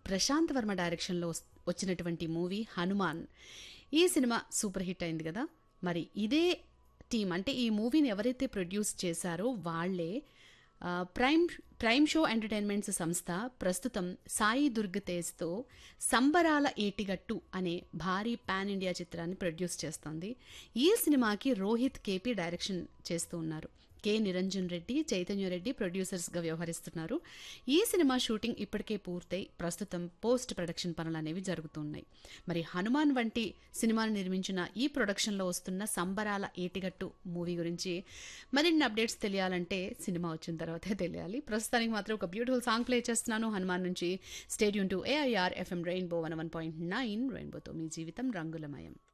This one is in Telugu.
ప్రశాంత్ వర్మ డైరెక్షన్లో వస్- వచ్చినటువంటి మూవీ హనుమాన్ ఈ సినిమా సూపర్ హిట్ అయింది కదా మరి ఇదే టీం అంటే ఈ మూవీని ఎవరైతే ప్రొడ్యూస్ చేశారో వాళ్ళే ఆ, ప్రైమ్ ప్రైమ్ షో ఎంటర్టైన్మెంట్స్ సంస్థ ప్రస్తుతం సాయి దుర్గ్ తేజ్తో సంబరాల ఏటిగట్టు అనే భారీ పాన్ ఇండియా చిత్రాన్ని ప్రొడ్యూస్ చేస్తోంది ఈ సినిమాకి రోహిత్ కేపీ డైరెక్షన్ చేస్తూ ఉన్నారు కె నిరంజన్ రెడ్డి చైతన్య రెడ్డి ప్రొడ్యూసర్స్గా వ్యవహరిస్తున్నారు ఈ సినిమా షూటింగ్ ఇప్పటికే పూర్తయి ప్రస్తుతం పోస్ట్ ప్రొడక్షన్ పనులు అనేవి జరుగుతున్నాయి మరి హనుమాన్ వంటి సినిమాను నిర్మించిన ఈ ప్రొడక్షన్లో వస్తున్న సంబరాల ఏటిగట్టు మూవీ గురించి మరిన్ని అప్డేట్స్ తెలియాలంటే సినిమా వచ్చిన తర్వాతే తెలియాలి ప్రస్తుతానికి మాత్రం ఒక బ్యూటిఫుల్ సాంగ్ ప్లే చేస్తున్నాను హనుమాన్ నుంచి stadium to AIR FM rainbow one one point nine రెయిన్బోతో మీ జీవితం రంగులమయం